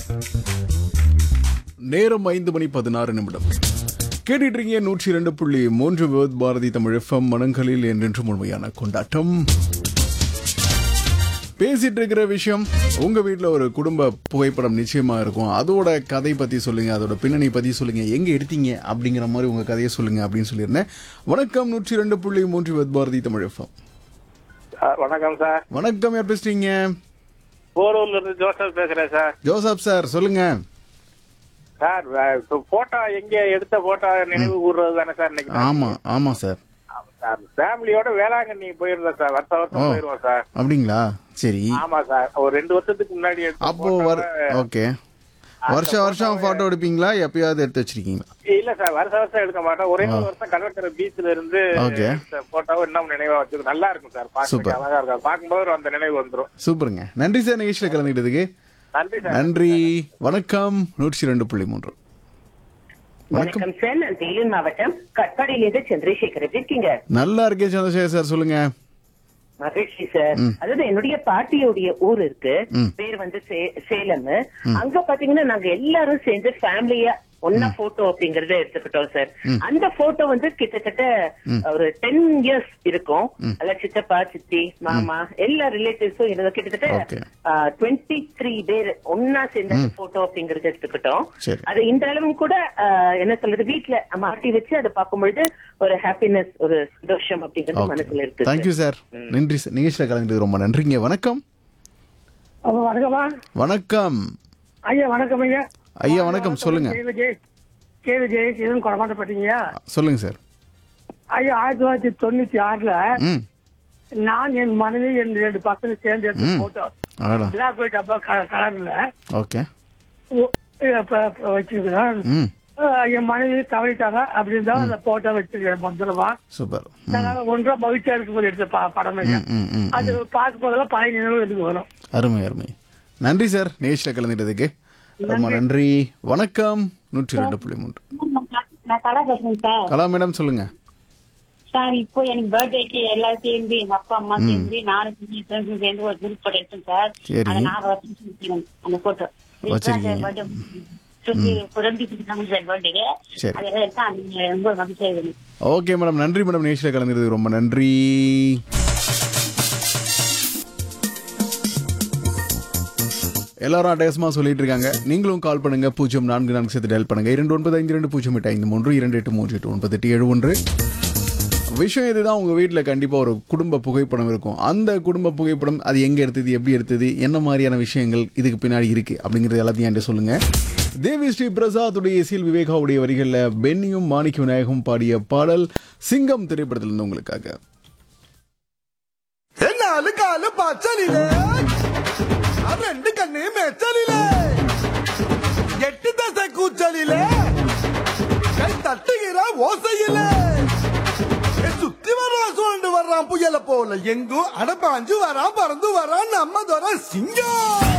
நேரம் ஐந்து மணி பதினாறு நிமிடம் கேட்டுட்டு இருக்கீங்க நூற்றி இரண்டு புள்ளி மூன்று விவத் பாரதி தமிழ் எஃப்எம் மனங்களில் என்றென்றும் உண்மையான கொண்டாட்டம் பேசிட்டு இருக்கிற விஷயம் உங்க வீட்ல ஒரு குடும்ப புகைப்படம் நிச்சயமா இருக்கும் அதோட கதை பத்தி சொல்லுங்க அதோட பின்னணி பத்தி சொல்லுங்க எங்க எடுத்தீங்க அப்படிங்கிற மாதிரி உங்க கதையை சொல்லுங்க அப்படின்னு சொல்லியிருந்தேன் வணக்கம் நூற்றி ரெண்டு புள்ளி மூன்று விவத் பாரதி தமிழ் எஃப்எம் சார் வணக்கம் சார் வணக்கம் யார் பேசுறீங்க போரூர்ல இருந்து ஜோசப் பேசுறேன் சார் ஜோசப் சார் சொல்லுங்க சார் வே- இப்போ போட்டோ எங்க எடுத்த போட்டோ நினைவு கூறுறது தானே சார் இன்னைக்கு ஆமா ஆமா சார் சார் ஃபேமிலியோட வேளாங்கண்ணி போயிருந்தோம் சார் வருஷம் வருஷம் போயிருவோம் சார் அப்படிங்களா சரி ஆமா சார் ஒரு ரெண்டு வருஷத்துக்கு முன்னாடி எடுத்த அப்போ photo வர் வை- ஓகே வருஷம் வருஷம் போட்டோ எடுப்பீங்களா எப்பயாவது எடுத்து வச்சிருக்கீங்களா இல்ல சார் வருஷம் வருஷம் எடுக்க மாட்டோம் ஒரே ஒரு வருஷம் கடற்கரை பீச்ல இருந்து Okay. போட்டோவை இன்னும் நினைவா வச்சிருக்கு நல்லா இருக்கும் சார் Super. பாக்க அழகா இருக்கும் பார்க்கும்போது அந்த நினைவு வந்துரும் சூப்பருங்க நன்றி சார் நிகழ்ச்சியில் கலந்துக்கிட்டதுக்கு நன்றி சார் நன்றி வணக்கம் நூற்றி ரெண்டு புள்ளி மூன்று வணக்கம் வணக்கம் சார் நான் வேலூர் மாவட்டம் கட்பாடியிலிருந்து சந்திரசேகர் எப்படி இருக்கீங்க நல்லா இருக்கேன் சந்திரசேகர் சார் சொல்லுங்க மகிழ்ச்சி சார் அதாவது என்னுடைய பாட்டியோடைய ஊர் இருக்கு பேர் வந்து சே- சேலம் அங்க பாத்தீங்கன்னா நாங்க எல்லாரும் சேர்ந்து ஃபேமிலியா ஒன்னா போட்டோ அப்படிங்கறத எடுத்துக்கிட்டோம் சார் அந்த போட்டோ வந்து கிட்டத்தட்ட ஒரு டென் இயர்ஸ் இருக்கும் அல்ல சித்தப்பா சித்தி மாமா எல்லா ரிலேட்டிவ்ஸும் இருந்த Okay. கிட்டத்தட்ட டுவெண்ட்டி த்ரீ பேர் ஒன்னா சேர்ந்த போட்டோ அப்படிங்கறத எடுத்துக்கிட்டோம் சரி. அது இந்த அளவும் கூட ஆஹ், என்ன சொல்றது வீட்டுல மாட்டி வச்சு அதை பார்க்கும் பொழுது ஒரு ஹாப்பினஸ் ஒரு சந்தோஷம் அப்படிங்கிறது மனசுல இருக்கு தேங்க்யூ சார் நன்றி சார் நிகழ்ச்சியில் கலந்துக்கிட்டது ரொம்ப நன்றிங்க வணக்கம் அப்ப வணக்கம்மா வணக்கம் ஐயா வணக்கம் ஐயா ஐயா வணக்கம் சொல்லுங்க கேவி ஜெய் கேவி ஜெய் இதுவும் கொடமாட்டப்பட்டீங்க சொல்லுங்க சார் ஐயா ஆயிரத்தி தொள்ளாயிரத்தி தொண்ணூத்தி ஆறுல ம் நான் என் மனைவி என் ரெண்டு பசங்க சேர்ந்து எடுத்த போட்டோ அடடா பிளாக் ஒயிட் அப்பா கலர்ல ஓகே வச்சிருக்கிறேன் ம் அஹ் என் மனைவி தவறிட்டாங்க அப்படி இருந்தா அந்த போட்டோ வச்சிருக்கேன் பத்திரமா சூப்பர் ம் அதனால ஒன்றா மகிழ்ச்சியா இருக்கும்போது எடுத்த ப- படம் ஐயா ம், ம் ம் அது பார்க்கும் போதெல்லாம் பழைய நினைவு எனக்கு வரும் அருமை அருமை நன்றி சார் நிகழ்ச்சியில் கலந்துக்கிட்டதுக்கு ரொம்ப நன்றி வணக்கம் நூற்றி ரெண்டு புள்ளி மூன்று நான் கலா பேசுறேன் சார் கலா மேடம் சொல்லுங்க சார் இப்போ எனக்கு பர்த்டேக்கு எல்லாரும் சேர்ந்து எங்க அப்பா அம்மா சேர்ந்து நானும் ஃப்ரெண்ட்ஸும் சேர்ந்து ஒரு குரூப் போட்டோ எடுத்தோம் சார் சரி. அதை நாங்க வச்சிருக்கோம் அந்த போட்டோ வச்சிருக்கீங்க. டுவெண்ட்டி சிக்ஸ் சார் பர்த்டே சரி. அதெல்லாம் எடுத்தா அது ரொம்ப மகிழ்ச்சியா இருக்கு ஓகே மேடம் நன்றி மேடம் நிகழ்ச்சியில் கலந்துக்கிறதுக்கு ரொம்ப நன்றி எல்லாரும் அட்டகாசமா சொல்லிட்டு இருக்காங்க நீங்களும் கால் பண்ணுங்க பூஜ்ஜியம் நான்கு நான்கு சேர்த்து டயல் பண்ணுங்க இரண்டு ஒன்பது ஐந்து ரெண்டு பூஜ்ஜியம் எட்டு ஐந்து மூன்று இரண்டு எட்டு மூன்று எட்டு ஒன்பது எட்டு ஏழு ஒன்று விஷயம் இதுதான் உங்க வீட்டில் கண்டிப்பா ஒரு குடும்ப புகைப்படம் இருக்கும் அந்த குடும்ப புகைப்படம் அது எங்க எடுத்தது எப்படி எடுத்தது என்ன மாதிரியான விஷயங்கள் இதுக்கு பின்னாடி இருக்கு அப்படிங்கறது எல்லாத்தையும் என்கிட்ட சொல்லுங்க தேவி ஸ்ரீ பிரசாத்துடைய இசையில் விவேகாவுடைய வரிகளில் பென்னியும் மாணிக்க விநாயகம் பாடிய பாடல் சிங்கம் திரைப்படத்திலிருந்து உங்களுக்காக നാല് കാല് പച്ചലിലേ ആ രണ്ട് കണ്ണ് മെച്ചലിലേ എട്ട് ദശ കൂച്ചലിലേ കൈ തട്ടുകിற ஓசையிலே ஏ, சுத்தி வர்றான் சுழண்டு வர்றான் புயல போல எங்கும் அடப்பாஞ்சு வரான் பறந்து வரான் நம்ம துறை சிங்கம்